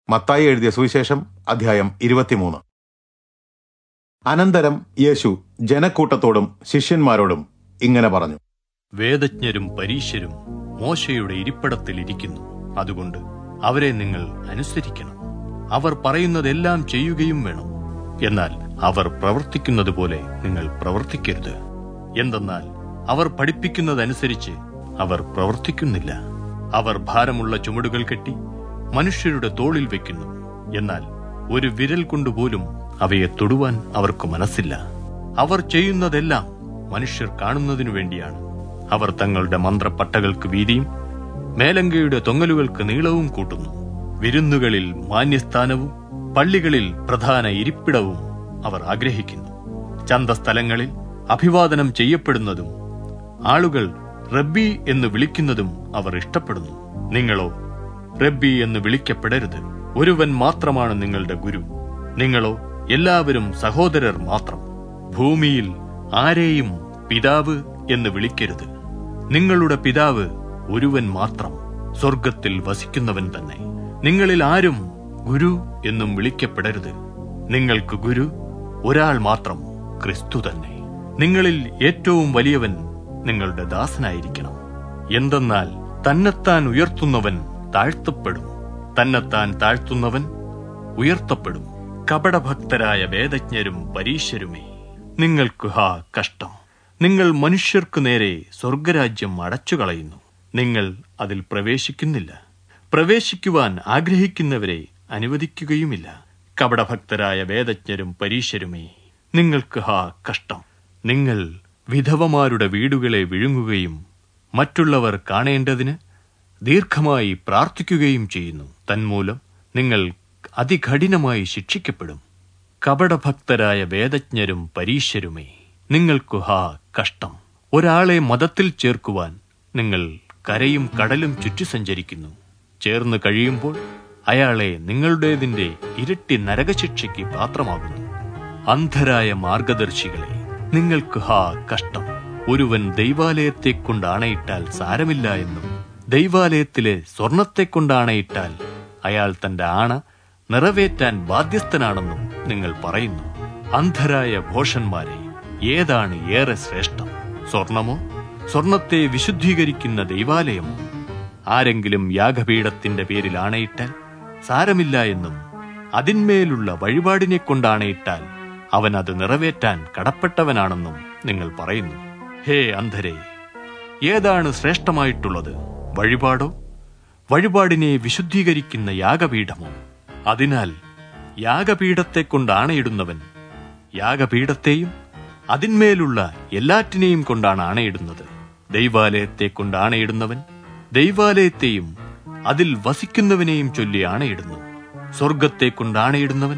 മത്തായി എഴുതിയ സുവിശേഷം അധ്യായം ഇരുപത്തിമൂന്ന് അനന്തരം യേശു ജനക്കൂട്ടത്തോടും ശിഷ്യന്മാരോടും ഇങ്ങനെ പറഞ്ഞു വേദജ്ഞരും പരീശരും മോശയുടെ ഇരിപ്പിടത്തിൽ ഇരിക്കുന്നു അതുകൊണ്ട് അവരെ നിങ്ങൾ അനുസരിക്കണം അവർ പറയുന്നതെല്ലാം ചെയ്യുകയും വേണം എന്നാൽ അവർ പ്രവർത്തിക്കുന്നത് പോലെ നിങ്ങൾ പ്രവർത്തിക്കരുത് എന്തെന്നാൽ അവർ പഠിപ്പിക്കുന്നതനുസരിച്ച് അവർ പ്രവർത്തിക്കുന്നില്ല അവർ ഭാരമുള്ള ചുമടുകൾ കെട്ടി മനുഷ്യരുടെ തോളിൽ വെക്കുന്നു എന്നാൽ ഒരു വിരൽ കൊണ്ടുപോലും അവയെ തൊടുവാൻ അവർക്ക് മനസ്സില്ല അവർ ചെയ്യുന്നതെല്ലാം മനുഷ്യർ കാണുന്നതിനു വേണ്ടിയാണ് അവർ തങ്ങളുടെ മന്ത്രപ്പട്ടകൾക്ക് വീതിയും മേലങ്കയുടെ തൊങ്ങലുകൾക്ക് നീളവും കൂട്ടുന്നു വിരുന്നുകളിൽ മാന്യസ്ഥാനവും പള്ളികളിൽ പ്രധാന ഇരിപ്പിടവും അവർ ആഗ്രഹിക്കുന്നു ചന്തസ്ഥലങ്ങളിൽ അഭിവാദനം ചെയ്യപ്പെടുന്നതും ആളുകൾ റബ്ബി എന്ന് വിളിക്കുന്നതും അവർ ഇഷ്ടപ്പെടുന്നു നിങ്ങളോ റബ്ബി എന്ന് വിളിക്കപ്പെടരുത് ഒരുവൻ മാത്രമാണ് നിങ്ങളുടെ ഗുരു നിങ്ങളോ എല്ലാവരും സഹോദരർ മാത്രം ഭൂമിയിൽ ആരെയും പിതാവ് എന്ന് വിളിക്കരുത് നിങ്ങളുടെ പിതാവ് ഒരുവൻ മാത്രം സ്വർഗത്തിൽ വസിക്കുന്നവൻ തന്നെ നിങ്ങളിൽ ആരും ഗുരു എന്നും വിളിക്കപ്പെടരുത് നിങ്ങൾക്ക് ഗുരു ഒരാൾ മാത്രം ക്രിസ്തു തന്നെ നിങ്ങളിൽ ഏറ്റവും വലിയവൻ നിങ്ങളുടെ ദാസനായിരിക്കണം എന്തെന്നാൽ തന്നെത്താൻ ഉയർത്തുന്നവൻ താഴ്ത്തപ്പെടും തന്നെത്താൻ താഴ്ത്തുന്നവൻ ഉയർത്തപ്പെടും കപടഭക്തരായ വേദജ്ഞരും പരീശരുമേ നിങ്ങൾക്ക് ഹാ കഷ്ടം നിങ്ങൾ മനുഷ്യർക്കു നേരെ സ്വർഗരാജ്യം അടച്ചുകളയുന്നു നിങ്ങൾ അതിൽ പ്രവേശിക്കുന്നില്ല പ്രവേശിക്കുവാൻ ആഗ്രഹിക്കുന്നവരെ അനുവദിക്കുകയുമില്ല കപടഭക്തരായ വേദജ്ഞരും പരീശരുമേ നിങ്ങൾക്ക് ഹാ കഷ്ടം നിങ്ങൾ വിധവമാരുടെ വീടുകളെ വിഴുങ്ങുകയും മറ്റുള്ളവർ കാണേണ്ടതിന് ദീർഘമായി പ്രാർത്ഥിക്കുകയും ചെയ്യുന്നു തന്മൂലം നിങ്ങൾ അതികഠിനമായി ശിക്ഷിക്കപ്പെടും കപടഭക്തരായ വേദജ്ഞരും പരീശരുമേ നിങ്ങൾക്കു ഹാ കഷ്ടം ഒരാളെ മതത്തിൽ ചേർക്കുവാൻ നിങ്ങൾ കരയും കടലും ചുറ്റി സഞ്ചരിക്കുന്നു ചേർന്ന് കഴിയുമ്പോൾ അയാളെ നിങ്ങളുടേതിന്റെ ഇരട്ടി നരകശിക്ഷയ്ക്ക് പാത്രമാകുന്നു അന്ധരായ മാർഗദർശികളെ നിങ്ങൾക്ക് ഹാ കഷ്ടം ഒരുവൻ ദൈവാലയത്തെ കൊണ്ട് ആണയിട്ടാൽ സാരമില്ല എന്നും ദൈവാലയത്തിലെ സ്വർണത്തെ കൊണ്ട് ആണയിട്ടാൽ അയാൾ തന്റെ ആണ നിറവേറ്റാൻ ബാധ്യസ്ഥനാണെന്നും നിങ്ങൾ പറയുന്നു അന്ധരായ ഭോഷന്മാരെ ഏതാണ് ഏറെ ശ്രേഷ്ഠം സ്വർണമോ സ്വർണത്തെ വിശുദ്ധീകരിക്കുന്ന ദൈവാലയമോ ആരെങ്കിലും യാഗപീഠത്തിന്റെ പേരിൽ ആണയിട്ടാൽ സാരമില്ല എന്നും അതിന്മേലുള്ള വഴിപാടിനെ കൊണ്ടാണയിട്ടാൽ അവൻ അത് നിറവേറ്റാൻ കടപ്പെട്ടവനാണെന്നും നിങ്ങൾ പറയുന്നു ഹേ അന്ധരെ ഏതാണ് ശ്രേഷ്ഠമായിട്ടുള്ളത് വഴിപാടോ വഴിപാടിനെ വിശുദ്ധീകരിക്കുന്ന യാഗപീഠമോ അതിനാൽ യാഗപീഠത്തെ കൊണ്ട് ആണയിടുന്നവൻ യാഗപീഠത്തെയും അതിന്മേലുള്ള എല്ലാറ്റിനെയും കൊണ്ടാണ് ആണയിടുന്നത് ദൈവാലയത്തെ കൊണ്ട് ആണയിടുന്നവൻ ദൈവാലയത്തെയും അതിൽ വസിക്കുന്നവനെയും ചൊല്ലി ആണയിടുന്നു സ്വർഗത്തെ കൊണ്ട് ആണയിടുന്നവൻ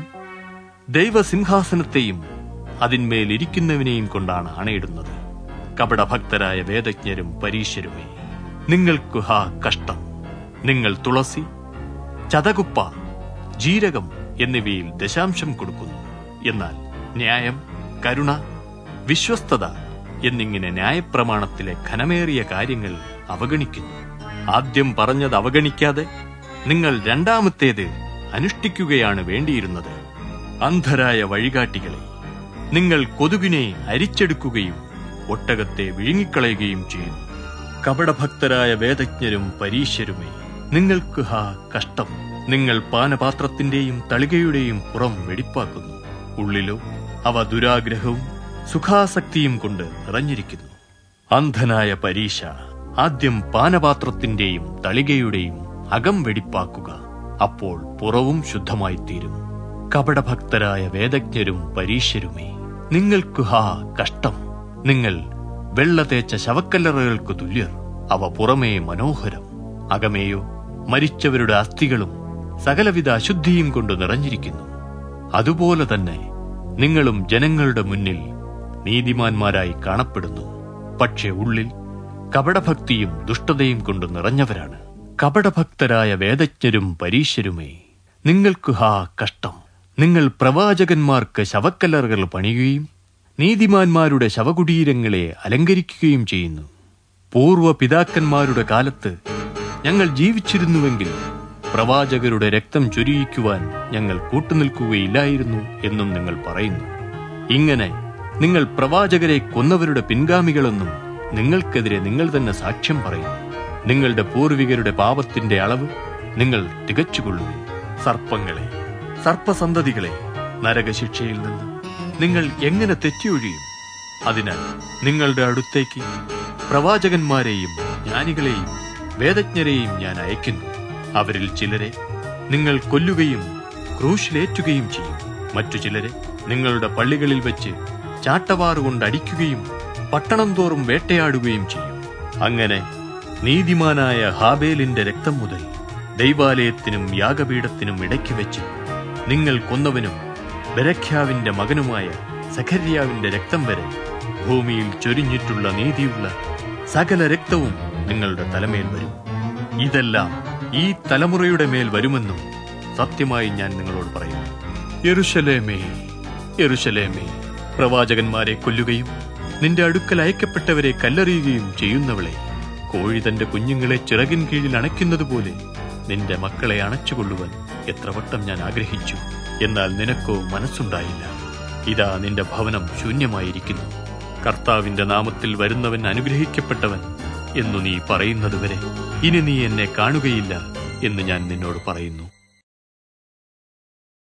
ദൈവസിംഹാസനത്തെയും അതിന്മേൽ ഇരിക്കുന്നവനെയും കൊണ്ടാണ് ആണയിടുന്നത് കപടഭക്തരായ വേദജ്ഞരും പരീശരുമേ നിങ്ങൾക്കു ഹാ കഷ്ടം നിങ്ങൾ തുളസി ചതകുപ്പ ജീരകം എന്നിവയിൽ ദശാംശം കൊടുക്കുന്നു എന്നാൽ ന്യായം കരുണ വിശ്വസ്തത എന്നിങ്ങനെ ന്യായപ്രമാണത്തിലെ ഘനമേറിയ കാര്യങ്ങൾ അവഗണിക്കുന്നു ആദ്യം പറഞ്ഞത് അവഗണിക്കാതെ നിങ്ങൾ രണ്ടാമത്തേത് അനുഷ്ഠിക്കുകയാണ് വേണ്ടിയിരുന്നത് അന്ധരായ വഴികാട്ടികളെ നിങ്ങൾ കൊതുകിനെ അരിച്ചെടുക്കുകയും ഒട്ടകത്തെ വിഴുങ്ങിക്കളയുകയും ചെയ്യുന്നു കപടഭക്തരായ വേദജ്ഞരും പരീശരുമേ നിങ്ങൾക്ക് ഹാ കഷ്ടം നിങ്ങൾ പാനപാത്രത്തിന്റെയും തളികയുടെയും പുറം വെടിപ്പാക്കുന്നു ഉള്ളിലോ അവ ദുരാഗ്രഹവും സുഖാസക്തിയും കൊണ്ട് നിറഞ്ഞിരിക്കുന്നു അന്ധനായ പരീശ ആദ്യം പാനപാത്രത്തിന്റെയും തളികയുടെയും അകം വെടിപ്പാക്കുക അപ്പോൾ പുറവും ശുദ്ധമായിത്തീരും കപടഭക്തരായ വേദജ്ഞരും പരീശരുമേ നിങ്ങൾക്കു ഹാ കഷ്ടം നിങ്ങൾ വെള്ള തേച്ച ശവക്കല്ലറകൾക്ക് തുല്യർ അവ പുറമേ മനോഹരം അകമേയോ മരിച്ചവരുടെ അസ്ഥികളും സകലവിധ അശുദ്ധിയും കൊണ്ട് നിറഞ്ഞിരിക്കുന്നു അതുപോലെ തന്നെ നിങ്ങളും ജനങ്ങളുടെ മുന്നിൽ നീതിമാന്മാരായി കാണപ്പെടുന്നു പക്ഷെ ഉള്ളിൽ കപടഭക്തിയും ദുഷ്ടതയും കൊണ്ട് നിറഞ്ഞവരാണ് കപടഭക്തരായ വേദജ്ഞരും പരീശരുമേ നിങ്ങൾക്കു ഹാ കഷ്ടം നിങ്ങൾ പ്രവാചകന്മാർക്ക് ശവക്കല്ലറുകൾ പണിയുകയും നീതിമാന്മാരുടെ ശവകുടീരങ്ങളെ അലങ്കരിക്കുകയും ചെയ്യുന്നു പൂർവ്വ പിതാക്കന്മാരുടെ കാലത്ത് ഞങ്ങൾ ജീവിച്ചിരുന്നുവെങ്കിൽ പ്രവാചകരുടെ രക്തം ചൊരിയിക്കുവാൻ ഞങ്ങൾ കൂട്ടുനിൽക്കുകയില്ലായിരുന്നു എന്നും നിങ്ങൾ പറയുന്നു ഇങ്ങനെ നിങ്ങൾ പ്രവാചകരെ കൊന്നവരുടെ പിൻഗാമികളെന്നും നിങ്ങൾക്കെതിരെ നിങ്ങൾ തന്നെ സാക്ഷ്യം പറയുന്നു നിങ്ങളുടെ പൂർവികരുടെ പാപത്തിന്റെ അളവ് നിങ്ങൾ തികച്ചുകൊള്ളുവിൻ സർപ്പങ്ങളെ സർപ്പസന്തതികളെ നരകശിക്ഷയിൽ നിന്ന് നിങ്ങൾ എങ്ങനെ തെറ്റിയൊഴിയും അതിനാൽ നിങ്ങളുടെ അടുത്തേക്ക് പ്രവാചകന്മാരെയും ജ്ഞാനികളെയും വേദജ്ഞരെയും ഞാൻ അയക്കുന്നു അവരിൽ ചിലരെ നിങ്ങൾ കൊല്ലുകയും ക്രൂശിലേറ്റുകയും ചെയ്യും മറ്റു ചിലരെ നിങ്ങളുടെ പള്ളികളിൽ വെച്ച് ചാട്ടവാറുകൊണ്ട് അടിക്കുകയും പട്ടണം തോറും വേട്ടയാടുകയും ചെയ്യും അങ്ങനെ നീതിമാനായ ഹാബേലിന്റെ രക്തം മുതൽ ദൈവാലയത്തിനും യാഗപീഠത്തിനും ഇടയ്ക്ക് വെച്ച് നിങ്ങൾ കൊന്നവനും ബരഖ്യാവിന്റെ മകനുമായ സഖര്യാവിന്റെ രക്തം വരെ ഭൂമിയിൽ ചൊരിഞ്ഞിട്ടുള്ള നീതിയുള്ള സകല രക്തവും നിങ്ങളുടെ തലമേൽ വരും ഇതെല്ലാം ഈ തലമുറയുടെ മേൽ വരുമെന്നും സത്യമായി ഞാൻ നിങ്ങളോട് പറയുന്നു യെരുശലേമേ യെരുശലേമേ പ്രവാചകന്മാരെ കൊല്ലുകയും നിന്റെ അടുക്കൽ അയക്കപ്പെട്ടവരെ കല്ലെറിയുകയും ചെയ്യുന്നവളെ കോഴി തന്റെ കുഞ്ഞുങ്ങളെ ചിറകിൻ കീഴിൽ അണയ്ക്കുന്നതുപോലെ നിന്റെ മക്കളെ അണച്ചുകൊള്ളുവാൻ എത്ര വട്ടം ഞാൻ ആഗ്രഹിച്ചു എന്നാൽ നിനക്കോ മനസ്സുണ്ടായില്ല ഇതാ നിന്റെ ഭവനം ശൂന്യമായിരിക്കുന്നു കർത്താവിന്റെ നാമത്തിൽ വരുന്നവൻ അനുഗ്രഹിക്കപ്പെട്ടവൻ എന്നു നീ പറയുന്നതുവരെ ഇനി നീ എന്നെ കാണുകയില്ല എന്ന് ഞാൻ നിന്നോട് പറയുന്നു